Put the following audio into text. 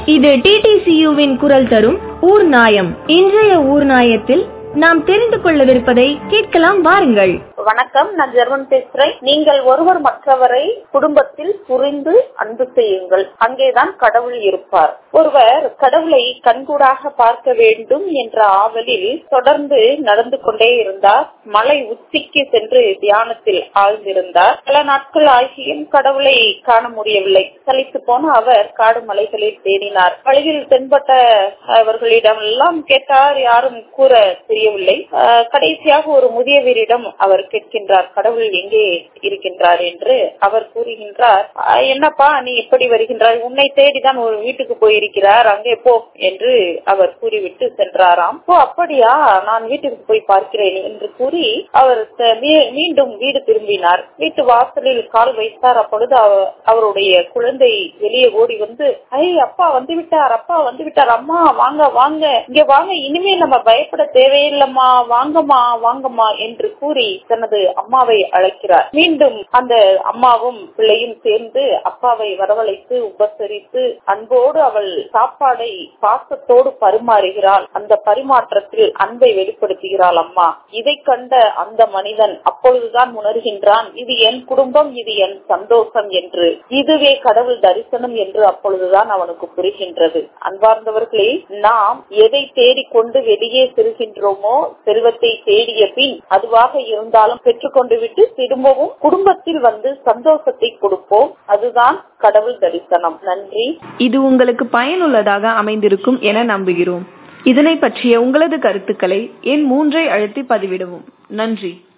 இது டிடிசியுவின் குரல் தரும் ஊர் நாயம் இன்றைய ஊர் நாயத்தில் நாம் தெரிந்து கொள்ளவிருப்பதை கேட்கலாம் வாருங்கள் வணக்கம் நான் ஜெர்மன் பேசுறேன் நீங்கள் ஒருவர் மற்றவரை குடும்பத்தில் புரிந்து அன்பு செய்யுங்கள் அங்கேதான் கடவுள் இருப்பார் ஒருவர் கடவுளை கண்கூடாக பார்க்க வேண்டும் என்ற ஆவலில் தொடர்ந்து நடந்து கொண்டே இருந்தார் மலை உச்சிக்கு சென்று தியானத்தில் ஆழ்ந்திருந்தார் பல நாட்கள் ஆகியும் கடவுளை காண முடியவில்லை சலித்து போன அவர் காடு மலைகளில் தேடினார் வழியில் தென்பட்ட அவர்களிடம் எல்லாம் கேட்டார் யாரும் கூற தெரியவில்லை கடைசியாக ஒரு முதியவரிடம் அவர் கேட்கின்றார் கடவுள் எங்கே இருக்கின்றார் என்று அவர் கூறுகின்றார் என்னப்பா நீ எப்படி வருகின்றாய் உன்னை தேடிதான் ஒரு வீட்டுக்கு போயிருக்கிறார் அங்கே போ என்று அவர் கூறிவிட்டு சென்றாராம் ஓ அப்படியா நான் வீட்டுக்கு போய் பார்க்கிறேன் என்று கூறி அவர் மீண்டும் வீடு திரும்பினார் வீட்டு வாசலில் கால் வைத்தார் அப்பொழுது அவருடைய குழந்தை வெளியே ஓடி வந்து ஐ அப்பா வந்து விட்டார் அப்பா வந்து விட்டார் அம்மா வாங்க வாங்க இங்க வாங்க இனிமே நம்ம பயப்பட தேவையில்லம்மா வாங்கம்மா வாங்கம்மா என்று கூறி தனது அம்மாவை அழைக்கிறார் மீண்டும் அந்த அம்மாவும் பிள்ளையும் சேர்ந்து அப்பாவை வரவழைத்து உபசரித்து அன்போடு அவள் சாப்பாடை பாசத்தோடு பரிமாறுகிறாள் அந்த பரிமாற்றத்தில் அன்பை வெளிப்படுத்துகிறாள் அம்மா இதை கண்ட அந்த மனிதன் அப்பொழுதுதான் உணர்கின்றான் இது என் குடும்பம் இது என் சந்தோஷம் என்று இதுவே கடவுள் தரிசனம் என்று அப்பொழுதுதான் அவனுக்கு புரிகின்றது அன்பார்ந்தவர்களே நாம் எதை தேடிக்கொண்டு வெளியே செல்கின்றோமோ செல்வத்தை தேடிய பின் அதுவாக இருந்தாலும் பெற்றுக்கொண்டு விட்டு திரும்பவும் குடும்பத்தில் வந்து சந்தோஷத்தை கொடுப்போம் அதுதான் கடவுள் தரிசனம் நன்றி இது உங்களுக்கு பயனுள்ளதாக அமைந்திருக்கும் என நம்புகிறோம் இதனை பற்றிய உங்களது கருத்துக்களை என் மூன்றை அழுத்தி பதிவிடவும் நன்றி